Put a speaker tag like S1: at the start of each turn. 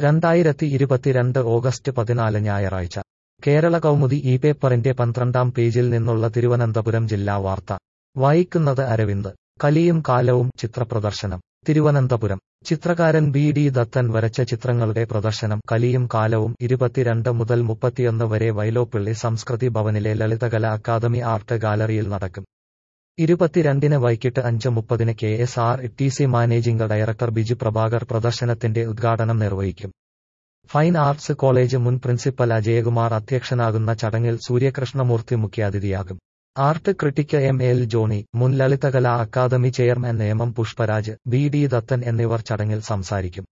S1: രണ്ടായിരത്തി ഇരുപത്തിരണ്ട് ഓഗസ്റ്റ് പതിനാല് ഞായറാഴ്ച കേരള കൗമുദി ഈ പേപ്പറിന്റെ പന്ത്രണ്ടാം പേജിൽ നിന്നുള്ള തിരുവനന്തപുരം ജില്ലാ വാർത്ത വായിക്കുന്നത് അരവിന്ദ് കലിയും കാലവും ചിത്രപ്രദർശനം തിരുവനന്തപുരം ചിത്രകാരൻ ബി ഡി ദത്തൻ വരച്ച ചിത്രങ്ങളുടെ പ്രദർശനം കലിയും കാലവും ഇരുപത്തിരണ്ട് മുതൽ മുപ്പത്തിയൊന്ന് വരെ വൈലോപ്പിള്ളി സംസ്കൃതി ഭവനിലെ ലളിതകല അക്കാദമി ആർട്ട് ഗാലറിയിൽ നടക്കും ഇരുപത്തിരണ്ടിന് വൈകിട്ട് അഞ്ച് മുപ്പതിന് K S R T C managing director Biju Prabhakar പ്രദർശനത്തിന്റെ ഉദ്ഘാടനം നിർവഹിക്കും ഫൈൻ ആർട്സ് കോളേജ് മുൻ പ്രിൻസിപ്പൽ അജയകുമാർ അധ്യക്ഷനാകുന്ന ചടങ്ങിൽ സൂര്യകൃഷ്ണമൂർത്തി മുഖ്യാതിഥിയാകും art critic M L Johny മുൻ Lalithakala academy chairman Nemom Pushparaj B D Dathan എന്നിവർ ചടങ്ങിൽ സംസാരിക്കും